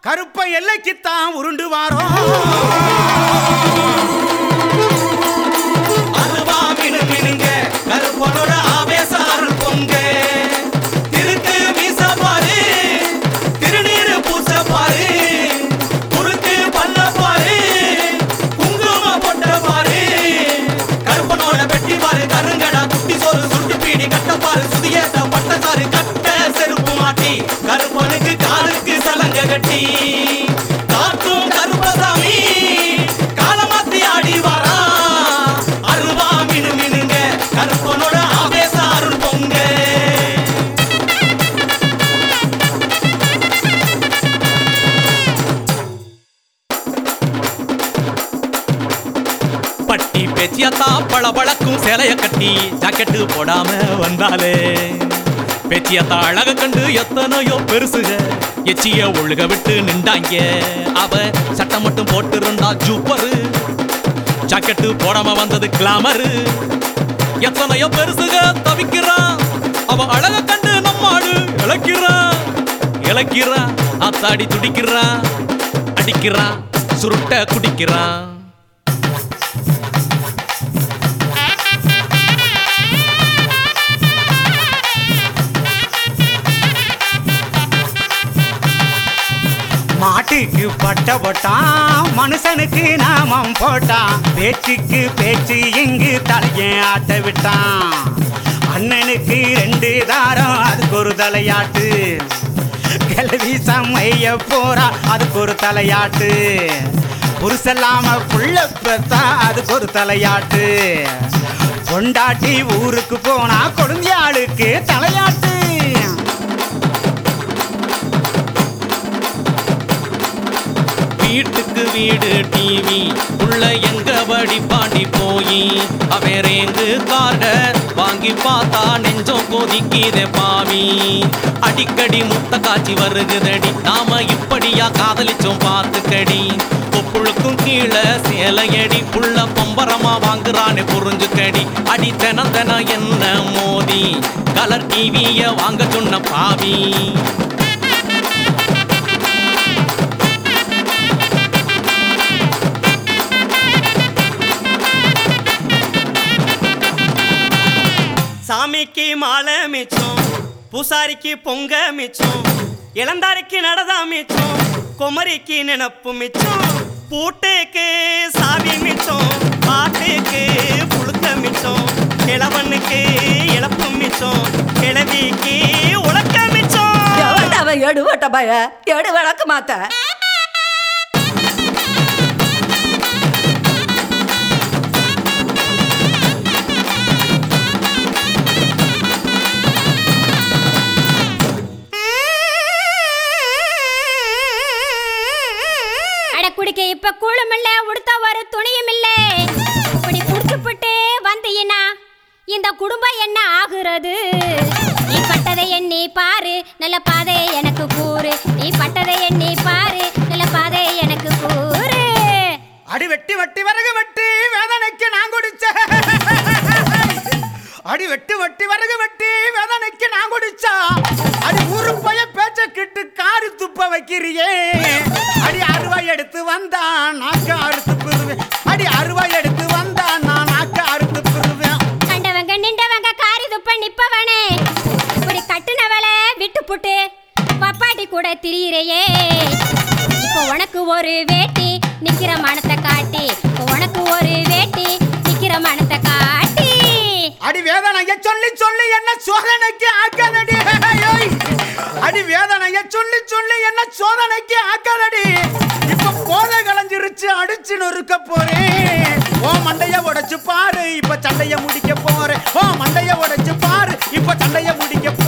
கருப்ப எல்லைக்குத்தான் உருண்டு வாரோம் அருவா மினு மினுங்க கருப்பனோட ஆவேச அருள் பொங்க திருக்கு மீச பாரு திருநீரு பூச பாரு குறுக்கு பல்ல பாரு குங்கும பொட்ட பாரு கருப்பனோட பெட்டி பாரு கருங்கடா குட்டி சோறு சுட்டு பீடி கட்ட பாரு சுதியேத்த பட்டசாரு கட்ட செருப்பு மாட்டி கருப்பனுக்கு காலுக்கு சலங்க கட்டி காக்கும் கருப்பசாமி காலமாத்தி ஆடி வரா அருவா மினு மினுங்க கருப்பனோட ஆவேச அருள் பொங்க பட்டி பேச்சியத்தா பளபளக்கும் சேலைய கட்டி ஜாக்கெட்டு போடாம வந்தாலே பேச்சியத்தா அழக கண்டு எத்தனையோ பெருசுக எச்சிய ஒழுக விட்டு நின்றாங்க அவ சட்டம் மட்டும் போட்டு இருந்தா ஜூப்பரு ஜாக்கெட்டு போடாம வந்தது கிளாமரு எத்தனையோ பெருசுக தவிக்கிறான் அவ அழக கண்டு நம்மாடு இழக்கிறான் இழக்கிறான் ஆத்தாடி துடிக்கிறான் அடிக்கிறான் சுருட்ட குடிக்கிறான் மாட்டுக்கு பட்ட போட்டான் மனுஷனுக்கு நாமம் போட்டான் பேச்சுக்கு பேச்சு இங்கு தலையன் ஆட்ட விட்டான் அண்ணனுக்கு ரெண்டு தாரம் அதுக்கு ஒரு தலையாட்டு கிளவி சமைய போறா அதுக்கு ஒரு தலையாட்டு புருஷல்லாம புள்ள பெத்தா அதுக்கு ஒரு தலையாட்டு பொண்டாட்டி ஊருக்கு போனா கொடுந்தியாளுக்கு தலையாட்டு வீட்டுக்கு வீடு டிவி உள்ள எங்க வடி பாண்டி போய் அவரேங்கு கார்ட வாங்கி பார்த்தா நெஞ்சம் கொதிக்குதே பாவி அடிக்கடி முத்த காட்சி வருகுதடி நாம இப்படியா காதலிச்சோம் பார்த்துக்கடி தொப்புளுக்கும் கீழே சேலையடி புள்ள பம்பரமா வாங்குறானே புரிஞ்சுக்கடி அடி தினம் தினம் என்ன மோதி கலர் டிவிய வாங்க சொன்ன பாவி சாமிக்கு மாலை மிச்சம் பூசாரிக்கு பொங்க மிச்சம் இளந்தாரிக்கு நடதா மிச்சம் குமரிக்கு நினப்பு மிச்சம் பூட்டுக்கு சாவி மிச்சம் பாட்டுக்கு புழுக்க மிச்சம் கிழவனுக்கு இழப்பு மிச்சம் கிழவிக்கு உலக்க மிச்சம் எவன்டா எடுவட்ட பய எடு விளக்க மாத்த அட குடிக்க இப்ப கூழும் இல்ல உடுத்த ஒரு துணியும் இல்ல இப்படி குடிச்சுப்புட்டு வந்தீனா இந்த குடும்பம் என்ன ஆகுறது நீ பட்டதை எண்ணி பாரு நல்ல பாதையை எனக்கு கூறு நீ பட்டதை எண்ணி பாரு நல்ல பாதையை எனக்கு கூறு அடி வெட்டி வெட்டி விறகு வெட்டி வேதனைக்கு நான் குடிச்ச அடி வெட்டி வெட்டி விறகு வெட்டி வேதனைக்கு நான் குடிச்சா அடி ஊரு பைய பேச்ச கிட்டு காரி துப்ப வைக்கிறியே அடி அருவாய் எடுத்து வந்தா நாக்க அறுத்து பிருவேன் அடி அருவாய் எடுத்து வந்தா நான் நாக்க அறுத்து பிருவேன் கண்டவங்க நின்றவங்க காரி துப்ப நிப்பவனே இப்படி கட்டுனவள விட்டு புட்டு பப்பாட்டி கூட திரியிறையே இப்போ உனக்கு ஒரு வேட்டி நிக்கிற மனத்தை காட்டி இப்போ உனக்கு ஒரு வேட்டி நிக்கிற மனத்தை காட்டி அடி வேதனைய சொல்லி சொல்லி என்ன சோதனைக்கு ஆக்காதடி ஐயோய். அடி வேதனைய சொல்லி சொல்லி என்ன சோதனைக்கு ஆக்காதடி இப்ப போதை கலைஞ்சிருச்சு அடிச்சு நொறுக்க போறேன் ஓ மண்டைய உடைச்சு பாரு இப்ப சண்டைய முடிக்க போறேன் ஓ மண்டைய உடைச்சு பாரு இப்ப சண்டைய முடிக்க